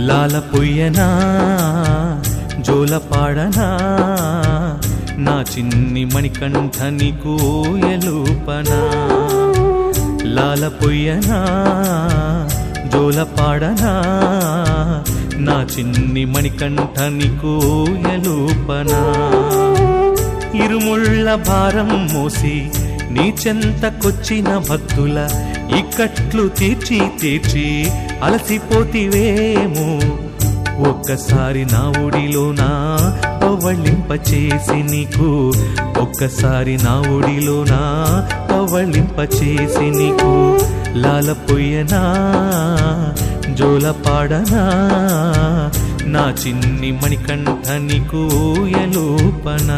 లాల పొయ్యనా జోల పాడనా నా చిన్ని మణికంఠ నీకు ఎలుపనా లాల పొయ్యనా జోల పాడనా నా చిన్ని మణికంఠ నీకు ఎలుపనా ఇరుముళ్ళ భారం మోసి నీ చెంతకొచ్చిన భక్తుల ఇక్కట్లు తీర్చి తీర్చి అలసిపోతివేమో ఒక్కసారి నా ఒడిలోనా పవళింపచేసి నీకు ఒక్కసారి నా ఒడిలోనా పవళింపచేసి నీకు లాలపోయనా జోల పాడనా నా చిన్ని మణికంఠ నీకు ఎలోపనా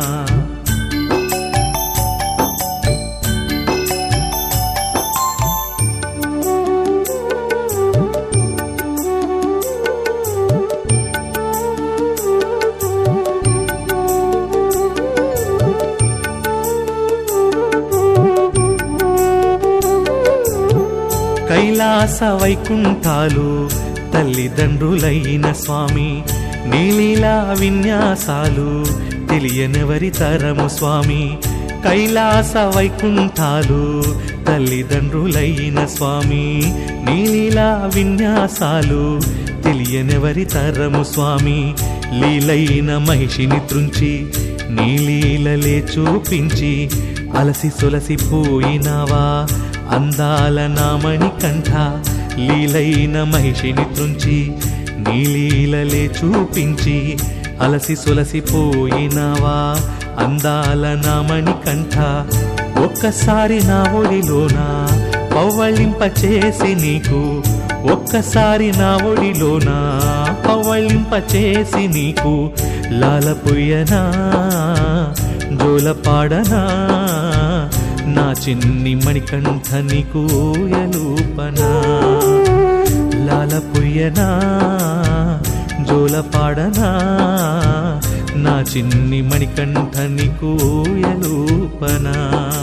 కైలాస వైకుంఠాలు తల్లిదండ్రులైన స్వామి నీలీలా విన్యాసాలు తెలియనివరి తరము స్వామి కైలాస వైకుంఠాలు తల్లిదండ్రులైన స్వామి నీలీలా విన్యాసాలు తెలియనివరి తరము స్వామి లీలైన మహిషిని త్రుంచి నీలీలలే చూపించి అలసి సొలసిపోయినావా అందాల నామణి కంఠ లీలైన మహిషిని త్రుంచి నీలీలలే చూపించి అలసి సొలసిపోయినావా అందాల నామణి కంఠ ఒక్కసారి నా ఒడిలోన పవ్వళింపచేసి నీకు ఒక్కసారి నా ఒడిలోన పవ్వళింపచేసి నీకు లాలపుయ్యనా జోల పాడనా నా చిన్ని మణికంఠ నీకు ఎలుపనా లాలపుయ్యనా జోల పాడనా నా చిన్ని మణికంఠ నీకు ఎలుపనా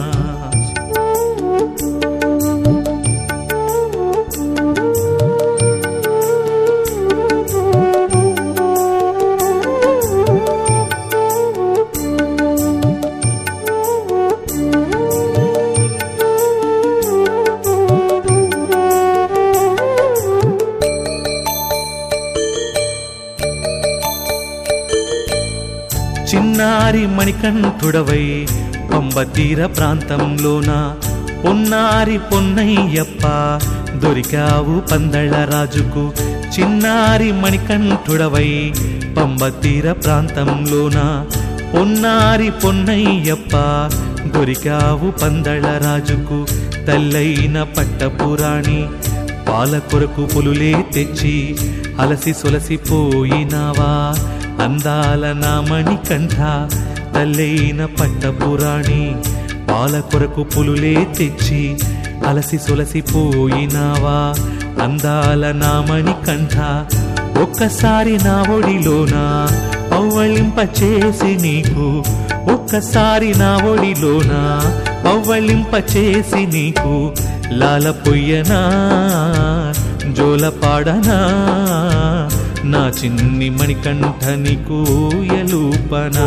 చిన్నారి మణికంఠుడవై పంబతీర ప్రాంతంలోన పొన్నారి పొన్నయ్యప్ప దొరికావు పందళ్ళ రాజుకు చిన్నారి మణికంఠుడవై పంబతీర ప్రాంతంలోన పొన్నారి పొన్నయ్యప్ప దొరికావు పందళ్ళ రాజుకు తల్లైన పట్టపురాణి పాల కొరకు పులులే తెచ్చి అలసి సొలసిపోయినావా అందాల నామణి కంఠ తల్లైన పట్టపురాణి పాల కొరకు పులులే తెచ్చి అలసి సొలసిపోయినావా అందాల నామణి కంఠ ఒక్కసారి నా ఒడిలోన పవ్వళింపచేసి నీకు ఒక్కసారి నా ఒడిలోన పవ్వళింపచేసి నీకు లాలపొయ్యనా జోల పాడనా నా చిన్ని మణికంఠ నీకు ఎలుపనా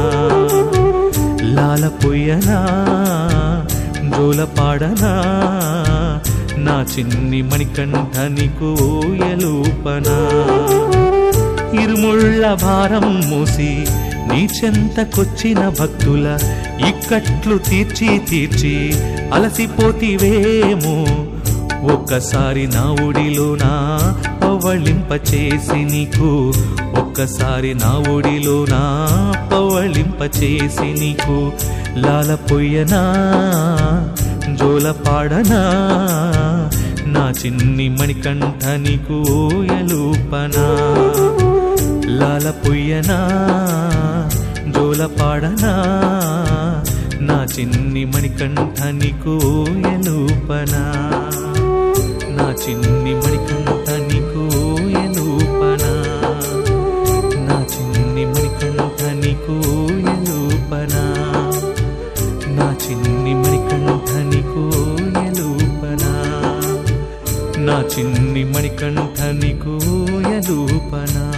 లాలపొయ్యనా జోల పాడనా నా చిన్ని మణికంఠ నీకు ఎలుపనా ఇరుముళ్ళ భారం మోసి నీ చెంతకొచ్చిన భక్తుల ఇక్కట్లు తీర్చి తీర్చి అలసిపోతివేమో ఒక్కసారి నా ఒడిలోనా పవళింపచేసి నీకు ఒక్కసారి నా ఒడిలోనా పవళింపచేసి నీకు లాలపొయ్యనా జోల పాడనా నా చిన్ని మణికంఠ నీకు ఎలుపనా లాలపొయ్యనా జోల పాడనా నా చిన్ని మణికంఠ నీకు ఎలుపనా నా చిన్ని మణికంఠ నీకు ఎలుపనా నా చిన్ని మణికంఠ నీకు ఎలుపనా నా చిన్ని మణికంఠ నీకు ఎలుపనా నా చిన్ని మణికంఠ నీకు ఉయ్యలూపనా